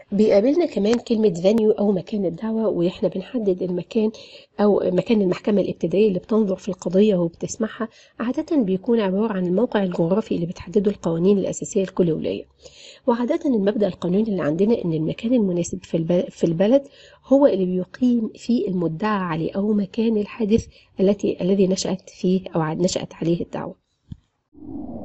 بيقابلنا كمان كلمة فانيو أو مكان الدعوة وإحنا بنحدد المكان أو مكان المحكمة الابتدائية اللي بتنظر في القضية وبتسمعها عادة بيكون عبارة عن الموقع الجغرافي اللي بتحدده القوانين الأساسية لكل ولاية وعادة المبدأ القانوني اللي عندنا إن المكان المناسب في الب- في البلد هو اللي بيقيم فيه المدعى عليه أو مكان الحادث التي الذي نشأت فيه أو نشأت عليه الدعوة